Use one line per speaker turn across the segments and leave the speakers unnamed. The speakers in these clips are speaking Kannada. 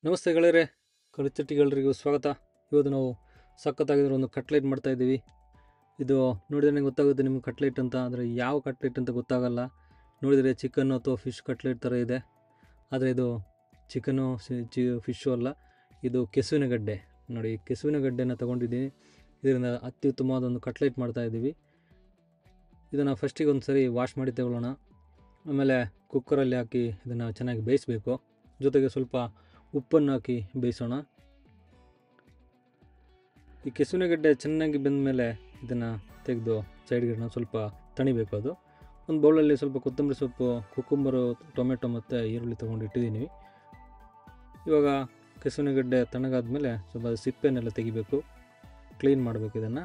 ನಮಸ್ತೆ ಗೆಳೆಯರೆ ಕರುಚಟ್ಟಿಗಳ್ರಿಗೂ ಸ್ವಾಗತ ಇವತ್ತು ನಾವು ಸಖತ್ತಾಗಿರೋ ಒಂದು ಕಟ್ಲೆಟ್ ಮಾಡ್ತಾ ಇದ್ದೀವಿ ಇದು ನೋಡಿದ್ರೆ ನಂಗೆ ಗೊತ್ತಾಗುತ್ತೆ ನಿಮ್ಗೆ ಕಟ್ಲೆಟ್ ಅಂತ ಆದರೆ ಯಾವ ಕಟ್ಲೆಟ್ ಅಂತ ಗೊತ್ತಾಗಲ್ಲ ನೋಡಿದರೆ ಚಿಕನ್ನು ಅಥವಾ ಫಿಶ್ ಕಟ್ಲೆಟ್ ಥರ ಇದೆ ಆದರೆ ಇದು ಚಿಕನ್ನು ಚಿ ಫಿಶ್ಶು ಅಲ್ಲ ಇದು ಕೆಸುವಿನ ಗಡ್ಡೆ ನೋಡಿ ಕೆಸುವಿನ ಗಡ್ಡೆನ ತೊಗೊಂಡಿದ್ದೀನಿ ಇದರಿಂದ ಅತ್ಯುತ್ತಮವಾದ ಒಂದು ಕಟ್ಲೆಟ್ ಮಾಡ್ತಾ ಇದ್ದೀವಿ ಇದನ್ನು ಫಸ್ಟಿಗೆ ಒಂದು ಸರಿ ವಾಶ್ ಮಾಡಿ ತಗೊಳ್ಳೋಣ ಆಮೇಲೆ ಕುಕ್ಕರಲ್ಲಿ ಹಾಕಿ ಇದನ್ನು ಚೆನ್ನಾಗಿ ಬೇಯಿಸಬೇಕು ಜೊತೆಗೆ ಸ್ವಲ್ಪ ಉಪ್ಪನ್ನು ಹಾಕಿ ಬೇಯಿಸೋಣ ಈ ಕೆಸುವಿನ ಗಡ್ಡೆ ಚೆನ್ನಾಗಿ ಬೆಂದ ಮೇಲೆ ಇದನ್ನು ತೆಗೆದು ಸೈಡ್ಗಿಡೋಣ ಸ್ವಲ್ಪ ತಣಿಬೇಕು ಅದು ಒಂದು ಬೌಲಲ್ಲಿ ಸ್ವಲ್ಪ ಕೊತ್ತಂಬರಿ ಸೊಪ್ಪು ಕುಕ್ಕುಂಬರು ಟೊಮೆಟೊ ಮತ್ತು ಈರುಳ್ಳಿ ತೊಗೊಂಡು ಇಟ್ಟಿದ್ದೀನಿ ಇವಾಗ ಕೆಸುವಿನ ಗಡ್ಡೆ ತಣ್ಣಗಾದ್ಮೇಲೆ ಸ್ವಲ್ಪ ಸಿಪ್ಪೆನೆಲ್ಲ ತೆಗಿಬೇಕು ಕ್ಲೀನ್ ಮಾಡಬೇಕು ಇದನ್ನು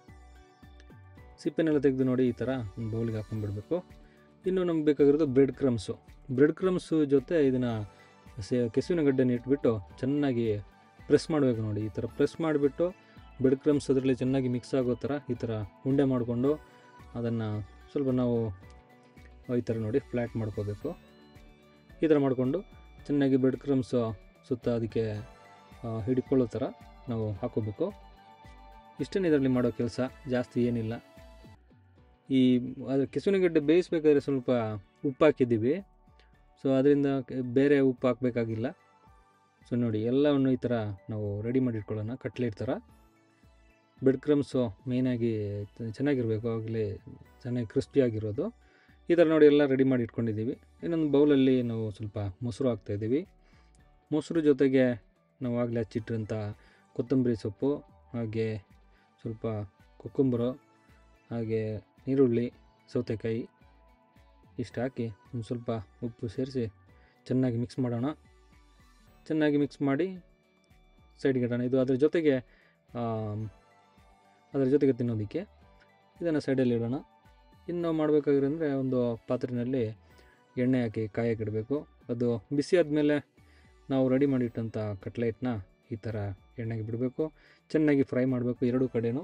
ಸಿಪ್ಪೆನೆಲ್ಲ ತೆಗೆದು ನೋಡಿ ಈ ಥರ ಒಂದು ಬೌಲಿಗೆ ಹಾಕೊಂಡ್ಬಿಡ್ಬೇಕು ಇನ್ನು ನಮ್ಗೆ ಬೇಕಾಗಿರೋದು ಬ್ರೆಡ್ ಕ್ರಮ್ಸು ಬ್ರೆಡ್ ಕ್ರಮ್ಸು ಜೊತೆ ಇದನ್ನು ಸೆ ಕೆಸುವಿನ ಗಡ್ಡೆನ ಇಟ್ಬಿಟ್ಟು ಚೆನ್ನಾಗಿ ಪ್ರೆಸ್ ಮಾಡಬೇಕು ನೋಡಿ ಈ ಥರ ಪ್ರೆಸ್ ಮಾಡಿಬಿಟ್ಟು ಬ್ರೆಡ್ ಕ್ರಮ್ಸ್ ಅದರಲ್ಲಿ ಚೆನ್ನಾಗಿ ಮಿಕ್ಸ್ ಆಗೋ ಥರ ಈ ಥರ ಉಂಡೆ ಮಾಡಿಕೊಂಡು ಅದನ್ನು ಸ್ವಲ್ಪ ನಾವು ಈ ಥರ ನೋಡಿ ಫ್ಲ್ಯಾಟ್ ಮಾಡ್ಕೋಬೇಕು ಈ ಥರ ಮಾಡಿಕೊಂಡು ಚೆನ್ನಾಗಿ ಬ್ರೆಡ್ ಕ್ರಮ್ಸು ಸುತ್ತ ಅದಕ್ಕೆ ಆ, ಹಿಡ್ಕೊಳ್ಳೋ ಥರ ನಾವು ಹಾಕೋಬೇಕು ಇಷ್ಟೇ ಇದರಲ್ಲಿ ಮಾಡೋ ಕೆಲಸ ಜಾಸ್ತಿ ಏನಿಲ್ಲ ಈ ಅದು ಕೆಸುವಿನ ಗಡ್ಡೆ ಬೇಯಿಸ್ಬೇಕಾದ್ರೆ ಸ್ವಲ್ಪ ಉಪ್ಪು ಹಾಕಿದ್ದೀವಿ ಸೊ ಅದರಿಂದ ಕ- ಬೇರೆ ಉಪ್ಪು ಹಾಕಬೇಕಾಗಿಲ್ಲ ಸೊ ನೋಡಿ ಎಲ್ಲವನ್ನು ಈ ಥರ ನಾವು ರೆಡಿ ಮಾಡಿ ಇಟ್ಕೊಳ್ಳೋಣ ಕಟ್ಲೆಟ್ ಥರ ಬ್ರೆಡ್ ಕ್ರಮ್ಸು ಮೇಯ್ನಾಗಿ ಚೆನ್ನಾಗಿರಬೇಕು ಆಗಲೇ ಚೆನ್ನಾಗಿ ಕ್ರಿಸ್ಪಿಯಾಗಿರೋದು ಈ ಥರ ನೋಡಿ ಎಲ್ಲ ರೆಡಿ ಮಾಡಿ ಇಟ್ಕೊಂಡಿದ್ದೀವಿ ಇನ್ನೊಂದು ಬೌಲಲ್ಲಿ ನಾವು ಸ್ವಲ್ಪ ಮೊಸರು ಹಾಕ್ತಾಯಿದ್ದೀವಿ ಮೊಸರು ಜೊತೆಗೆ ನಾವು ಆಗಲೇ ಹಚ್ಚಿಟ್ಟಿರೋಂಥ ಕೊತ್ತಂಬರಿ ಸೊಪ್ಪು ಹಾಗೆ ಸ್ವಲ್ಪ ಕೊಕ್ಕಂಬರು ಹಾಗೆ ಈರುಳ್ಳಿ ಸೌತೆಕಾಯಿ ಇಷ್ಟು ಹಾಕಿ ಒಂದು ಸ್ವಲ್ಪ ಉಪ್ಪು ಸೇರಿಸಿ ಚೆನ್ನಾಗಿ ಮಿಕ್ಸ್ ಮಾಡೋಣ ಚೆನ್ನಾಗಿ ಮಿಕ್ಸ್ ಮಾಡಿ ಸೈಡ್ಗೆ ಇಡೋಣ ಇದು ಅದ್ರ ಜೊತೆಗೆ ಆಮ್, ಅದರ ಜೊತೆಗೆ ತಿನ್ನೋದಕ್ಕೆ ಇದನ್ನು ಸೈಡಲ್ಲಿ ಇಡೋಣ ಇನ್ನು ಮಾಡಬೇಕಾಗಿರಂದರೆ ಒಂದು ಪಾತ್ರೆಯಲ್ಲಿ ಎಣ್ಣೆ ಹಾಕಿ ಕಾಯಕ್ಕೆ ಇಡಬೇಕು ಅದು ಬಿಸಿ ಆದಮೇಲೆ ನಾವು ರೆಡಿ ಮಾಡಿಟ್ಟಂಥ ಕಟ್ಲೆಟ್ನ ಈ ಥರ ಎಣ್ಣೆಗೆ ಬಿಡಬೇಕು ಚೆನ್ನಾಗಿ ಫ್ರೈ ಮಾಡಬೇಕು ಎರಡೂ ಕಡೆನೂ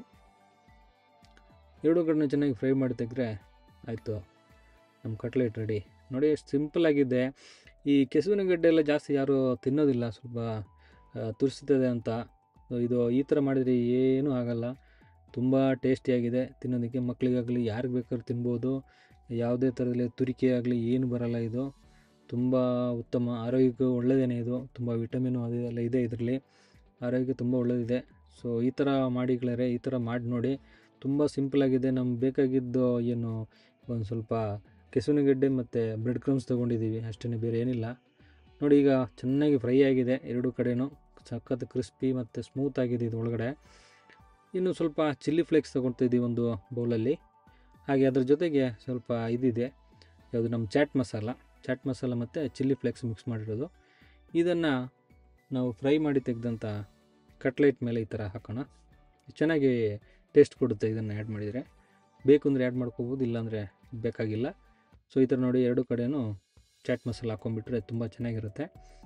ಎರಡೂ ಕಡೆನೂ ಚೆನ್ನಾಗಿ ಫ್ರೈ ಮಾಡಿ ತೆಗೆದ್ರೆ ಆಯಿತು ನಮ್ಮ ಕಟ್ಲೆಟ್ ರೆಡಿ ನೋಡಿ ಎಷ್ಟು ಸಿಂಪಲ್ ಆಗಿದೆ ಈ ಕೆಸುವಿನ ಗಡ್ಡೆ ಎಲ್ಲ ಜಾಸ್ತಿ ಯಾರು ತಿನ್ನೋದಿಲ್ಲ ಸ್ವಲ್ಪ ಆ, ತುರಿಸ್ತದೆ ಅಂತ ಸೊ ಇದು ಈ ಥರ ಮಾಡಿದರೆ ಏನೂ ಆಗಲ್ಲ ತುಂಬ ಟೇಸ್ಟಿಯಾಗಿದೆ ತಿನ್ನೋದಕ್ಕೆ ಮಕ್ಕಳಿಗಾಗಲಿ ಯಾರಿಗೆ ಬೇಕಾದ್ರೂ ತಿನ್ಬೋದು ಯಾವುದೇ ಥರದಲ್ಲಿ ತುರಿಕೆ ಆಗಲಿ ಏನು ಬರಲ್ಲ ಇದು ತುಂಬ ಉತ್ತಮ ಆರೋಗ್ಯಕ್ಕೂ ಒಳ್ಳೆಯದೇನೆ ಇದು ತುಂಬ ವಿಟಮಿನು ಅದು ಎಲ್ಲ ಇದೆ ಇದರಲ್ಲಿ ಆರೋಗ್ಯ ತುಂಬ ಒಳ್ಳೆಯದಿದೆ ಸೊ ಈ ಥರ ಮಾಡಿಗಳರೆ ಈ ಥರ ಮಾಡಿ ನೋಡಿ ತುಂಬ ಸಿಂಪಲಾಗಿದೆ ನಮ್ಗೆ ಬೇಕಾಗಿದ್ದು ಏನು ಒಂದು ಸ್ವಲ್ಪ ಕೆಸುವಿನ ಗಡ್ಡೆ ಮತ್ತು ಬ್ರೆಡ್ ಕ್ರಮ್ಸ್ ತೊಗೊಂಡಿದ್ದೀವಿ ಅಷ್ಟೇ ಬೇರೆ ಏನಿಲ್ಲ ನೋಡಿ ಈಗ ಚೆನ್ನಾಗಿ ಫ್ರೈ ಆಗಿದೆ ಎರಡೂ ಕಡೆನೂ ಸಖತ್ ಕ್ರಿಸ್ಪಿ ಮತ್ತು ಸ್ಮೂತ್ ಆಗಿದೆ ಇದು ಒಳಗಡೆ ಇನ್ನು ಸ್ವಲ್ಪ ಚಿಲ್ಲಿ ಫ್ಲೇಕ್ಸ್ ತೊಗೊಳ್ತಿದ್ದೀವಿ ಒಂದು ಬೌಲಲ್ಲಿ ಹಾಗೆ ಅದ್ರ ಜೊತೆಗೆ ಸ್ವಲ್ಪ ಇದಿದೆ ಯಾವುದು ನಮ್ಮ ಚಾಟ್ ಮಸಾಲ ಚಾಟ್ ಮಸಾಲ ಮತ್ತು ಚಿಲ್ಲಿ ಫ್ಲೇಕ್ಸ್ ಮಿಕ್ಸ್ ಮಾಡಿರೋದು ಇದನ್ನು ನಾವು ಫ್ರೈ ಮಾಡಿ ತೆಗೆದಂಥ ಕಟ್ಲೆಟ್ ಮೇಲೆ ಈ ಥರ ಹಾಕೋಣ ಚೆನ್ನಾಗಿ ಟೇಸ್ಟ್ ಕೊಡುತ್ತೆ ಇದನ್ನು ಆ್ಯಡ್ ಮಾಡಿದರೆ ಬೇಕು ಅಂದರೆ ಆ್ಯಡ್ ಮಾಡ್ಕೋಬೋದು ಇಲ್ಲಾಂದರೆ ಬೇಕಾಗಿಲ್ಲ ಸೊ ಈ ಥರ ನೋಡಿ ಎರಡು ಕಡೆನೂ ಚಾಟ್ ಮಸಾಲ ಹಾಕೊಂಡ್ಬಿಟ್ರೆ ತುಂಬ ಚೆನ್ನಾಗಿರುತ್ತೆ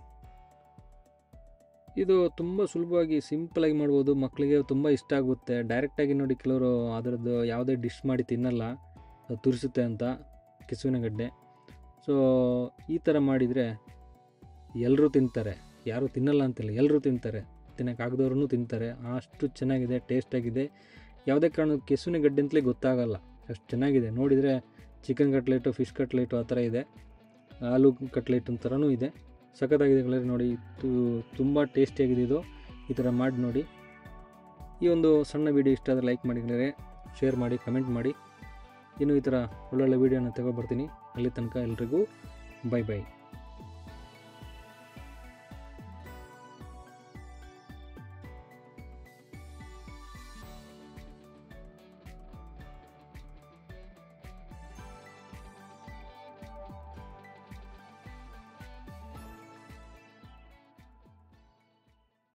ಇದು ತುಂಬ ಸುಲಭವಾಗಿ ಸಿಂಪಲಾಗಿ ಮಾಡ್ಬೋದು ಮಕ್ಕಳಿಗೆ ತುಂಬ ಇಷ್ಟ ಆಗುತ್ತೆ ಡೈರೆಕ್ಟಾಗಿ ನೋಡಿ ಕೆಲವರು ಅದರದ್ದು ಯಾವುದೇ ಡಿಶ್ ಮಾಡಿ ತಿನ್ನಲ್ಲ ಅದು ತುರಿಸುತ್ತೆ ಅಂತ ಕೆಸುವಿನ ಗಡ್ಡೆ ಸೊ ಈ ಥರ ಮಾಡಿದರೆ ಎಲ್ಲರೂ ತಿಂತಾರೆ ಯಾರೂ ತಿನ್ನಲ್ಲ ಅಂತಿಲ್ಲ ಎಲ್ಲರೂ ತಿಂತಾರೆ ತಿನ್ನೋಕ್ಕಾಗದವ್ರೂ ತಿಂತಾರೆ ಅಷ್ಟು ಚೆನ್ನಾಗಿದೆ ಟೇಸ್ಟಾಗಿದೆ ಯಾವುದೇ ಕಾರಣಕ್ಕೂ ಕೆಸುವಿನ ಗಡ್ಡೆ ಅಂತಲೇ ಗೊತ್ತಾಗಲ್ಲ ಅಷ್ಟು ಚೆನ್ನಾಗಿದೆ ನೋಡಿದರೆ ಚಿಕನ್ ಕಟ್ಲೆಟು ಫಿಶ್ ಕಟ್ಲೆಟು ಆ ಥರ ಇದೆ ಆಲೂ ಕಟ್ಲೆಟ್ ಥರನೂ ಇದೆ ಸಖತ್ತಾಗಿದೆ ಗೆಳೆಯರೆ ನೋಡಿ ಇದು ತುಂಬ ಟೇಸ್ಟಿಯಾಗಿದೆ ಇದು ಈ ಥರ ಮಾಡಿ ನೋಡಿ ಈ ಒಂದು ಸಣ್ಣ ವೀಡಿಯೋ ಇಷ್ಟ ಆದರೆ ಲೈಕ್ ಮಾಡಿ ಗೆಳೆಯರೆ ಶೇರ್ ಮಾಡಿ ಕಮೆಂಟ್ ಮಾಡಿ ಇನ್ನು ಈ ಥರ ಒಳ್ಳೊಳ್ಳೆ ವೀಡಿಯೋನ ತಗೊಬರ್ತೀನಿ ಅಲ್ಲಿ ತನಕ ಎಲ್ರಿಗೂ ಬೈ ಬೈ